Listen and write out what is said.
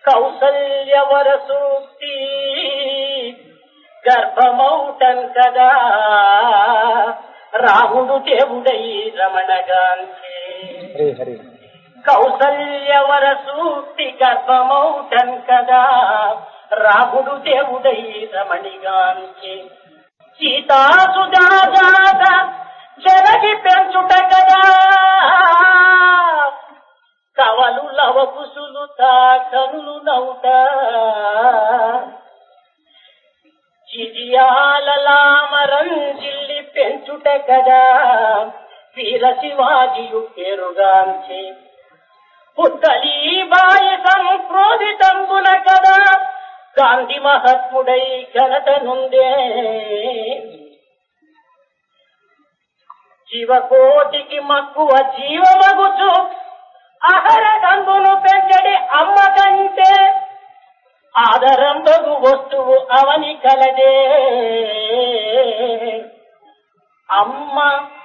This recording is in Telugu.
కౌసల్యవర సూక్తి గర్భమౌటన్ కదా రాముడు దేవుడై రమణగాంచి హరి హరి కౌసల్యవర సూక్తి గర్భమౌటన్ కదా రాముడు దేవుడై రమణిగాంచి సీతాసుదాజాత జలగి పెంచుట కదా కవలు లవకుసులు తా కనులు నౌట జిజియాలలామరం జిల్లి పెంచుట కదా వీర శివాజియు పేరుగాంచి పుత్తలీ బాయి సంక్రోధితంబున కదా గాంధీ మహాత్ముడై ఘనత నుండే జీవకోటికి మక్కువ జీవమగుచు అహర గంగును పెంచడి అమ్మ కంటే ఆదరంబగు వస్తువు అవని కలదే అమ్మ